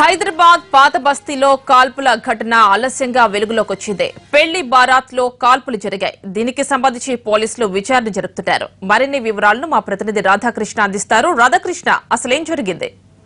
హైదరాబాద్ పాత బస్తీలో కాల్పుల ఘటన ఆలస్యంగా వెలుగులోకి వచ్చింది పెళ్లి బారాత్ లో కాల్పులు జరిగాయి దీనికి సంబంధించి పోలీసులు విచారణ జరుపుతున్నారు మరిన్ని వివరాలను మా ప్రతినిధి రాధాకృష్ణ అందిస్తారు రాధాకృష్ణ అసలేం జరిగింది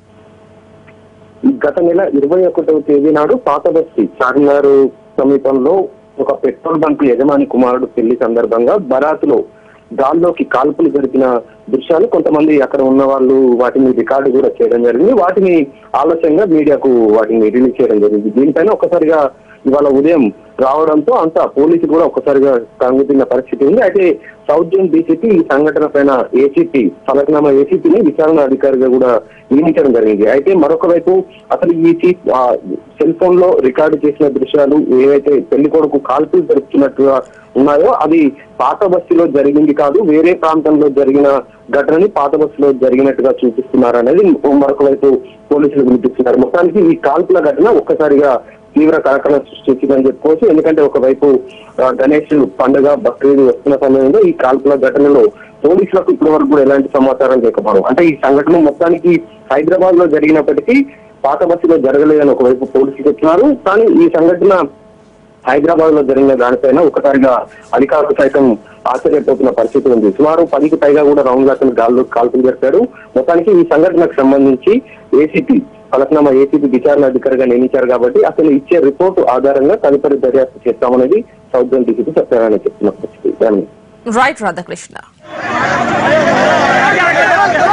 గత నెల ఇరవై ఒకటవ తేదీ నాడు పాత బస్తీ చార్మినార్ సమీపంలో ఒక పెట్రోల్ బంక్ యజమాని కుమారుడు పెళ్లి సందర్భంగా బరాత్లో గాల్లోకి కాల్పులు జరిపిన దృశ్యాలు కొంతమంది అక్కడ ఉన్న వాళ్ళు వాటిని రికార్డు కూడా చేయడం జరిగింది వాటిని ఆలస్యంగా మీడియాకు వాటిని రిలీజ్ చేయడం జరిగింది దీనిపైన ఒక్కసారిగా ఇవాళ ఉదయం రావడంతో అంతా పోలీసులు కూడా ఒక్కసారిగా కంగుతున్న పరిస్థితి ఉంది అయితే సౌత్ జోన్ డీసీపీ ఈ సంఘటన పైన ఏసీపీ ఫలక్నామా ఏసీపీని విచారణ అధికారిగా కూడా నియమించడం జరిగింది అయితే మరొక వైపు అసలు ఈ చీఫ్ సెల్ ఫోన్ లో రికార్డు చేసిన దృశ్యాలు ఏవైతే పెళ్లి కొడుకు కాల్పులు జరుపుతున్నట్టుగా ఉన్నాయో అది పాత బస్సులో జరిగింది కాదు వేరే ప్రాంతంలో జరిగిన ఘటనని పాత బస్సులో జరిగినట్టుగా చూపిస్తున్నారు అనేది మరొక వైపు పోలీసులు వినిపిస్తున్నారు మొత్తానికి ఈ కాల్పుల ఘటన ఒక్కసారిగా తీవ్ర కలకలం సృష్టించిందని చెప్పుకోవచ్చు ఎందుకంటే ఒకవైపు ఆ, గణేష్ పండుగ బక్రీద్ వస్తున్న సమయంలో ఈ కాల్పుల ఘటనలో పోలీసులకు ఇప్పటి వరకు కూడా ఎలాంటి సమాచారం లేకపోవడం అంటే ఈ సంఘటన మొత్తానికి హైదరాబాద్ లో జరిగినప్పటికీ పాత బస్సులో జరగలేదని ఒకవైపు పోలీసులు చెప్తున్నారు కానీ ఈ సంఘటన హైదరాబాద్ లో జరిగిన దానిపైన ఒకసారిగా అధికారులు సైతం ఆశ్చర్యపోతున్న పరిస్థితి ఉంది సుమారు పదికి పైగా కూడా రౌండ్ అతను గాల్లో కాల్పులు జరిపాడు మొత్తానికి ఈ సంఘటనకు సంబంధించి ఏసీపీ ఫలక్నామా ఏసీపీ విచారణ అధికారిగా నియమించారు కాబట్టి అసలు ఇచ్చే రిపోర్టు ఆధారంగా తదుపరి దర్యాప్తు చేస్తామనేది సౌత్ జోన్ డీసీపీ సత్యనారాయణ చెప్తున్న పరిస్థితి దాన్ని రైట్ రాధాకృష్ణ